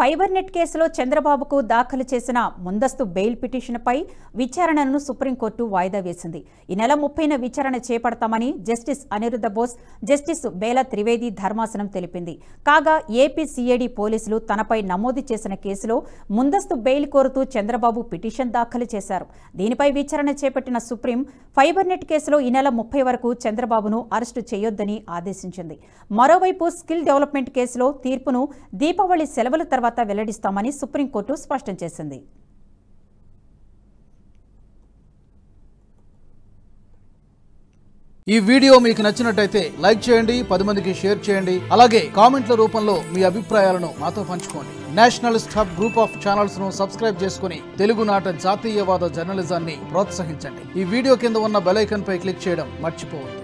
fibre net కేసులో చంద్రబాబుకు దాఖలు చేసిన ముందస్తు బెయిల్ పిటిషన్పై విచారణను సుప్రీంకోర్టు వాయిదా వేసింది ఈ నెల ముప్పైన విచారణ చేపడతామని జస్టిస్ అనిరుద్ధ బోస్ జస్టిస్ బేల త్రివేది ధర్మాసనం తెలిపింది కాగా ఏపీ సిఐడి పోలీసులు తనపై నమోదు చేసిన కేసులో ముందస్తు బెయిల్ కోరుతూ చంద్రబాబు పిటిషన్ దాఖలు చేశారు దీనిపై విచారణ చేపట్టిన సుప్రీం ఫైబర్ నెట్ కేసులో ఈ నెల ముప్పై వరకు చంద్రబాబును అరెస్టు చేయొద్దని ఆదేశించింది మరోవైపు స్కిల్ డెవలప్మెంట్ కేసులో తీర్పును దీపావళి సెలవుల తర్వాత వెల్లడిస్తామని సుప్రీంకోర్టు స్పష్టం చేసింది ఈ వీడియో మీకు నచ్చినట్టయితే లైక్ చేయండి పది మందికి షేర్ చేయండి అలాగే కామెంట్ల రూపంలో మీ అభిప్రాయాలను మాతో పంచుకోండి nationalist hub group of channels ను సబ్స్క్రైబ్ చేసుకుని తెలుగునాట జాతీయవాద జర్నలిజాన్ని ప్రోత్సహించండి ఈ వీడియో కింద ఉన్న బెల్ ఐకాన్ పై క్లిక్ చేయడం మర్చిపోవద్దు